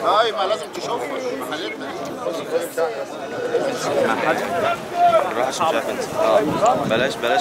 طيب ما لازم تشوفها محلتنا روح عشان مش عارف انت اه بلاش بلاش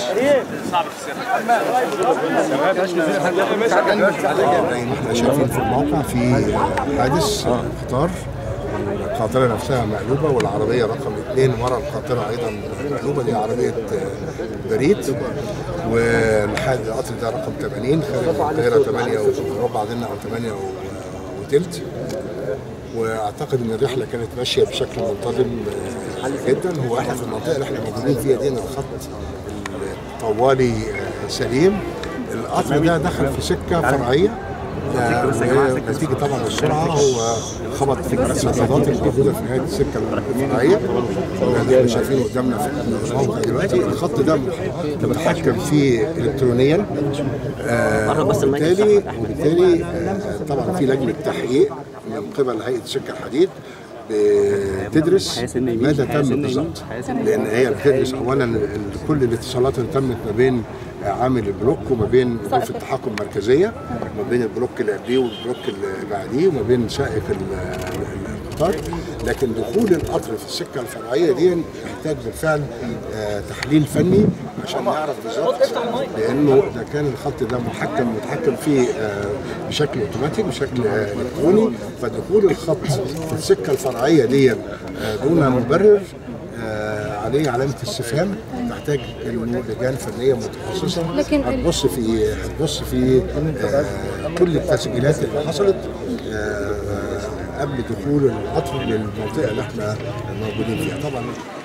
زي ما احنا شايفين في الموقع في حادث قطار القاطرة نفسها مقلوبة والعربية رقم اثنين ورا القاطرة أيضا مقلوبة دي عربية بريد والحادث القطر ده رقم 80 خارج القاهرة 8 وربع عندنا أو 8 وثلث واعتقد ان الرحله كانت ماشيه بشكل منتظم آه، جدا هو احنا في المنطقه اللي احنا موجودين فيها دي الخط طوالي آه، سليم القطر ده دخل في سكه فرعيه آه، ونتيجه طبعا السرعه هو خبط في السدادات الموجوده في نهايه السكه الفرعيه اللي احنا شايفينه قدامنا في الموقع دلوقتي الخط ده متحكم فيه الكترونيا آه، وبالتالي وبالتالي آه، طبعا في لجنه تحقيق من قبل هيئه سكه الحديد بتدرس ماذا تم بالظبط لان هي بتدرس اولا ال- كل الاتصالات اللي تمت ما بين عامل البلوك وما بين غرفه التحكم المركزيه ما بين البلوك اللي قبليه والبلوك اللي بعديه وما بين سائق ال- ال- القطار لكن دخول القطر في السكه الفرعيه دي يحتاج بالفعل آه، تحليل فني عشان نعرف بالظبط لانه ده كان الخط ده محكم متحكم فيه آه، بشكل اوتوماتيك بشكل آه، الكتروني فدخول الخط في السكه الفرعيه دي آه، دون مبرر آه، عليه علامه استفهام تحتاج انه لجان فنيه متخصصه لكن ال- هتبص في هتبص في آه، كل التسجيلات اللي حصلت آه، قبل دخول القطر للمنطقه اللي احنا موجودين فيها طبعا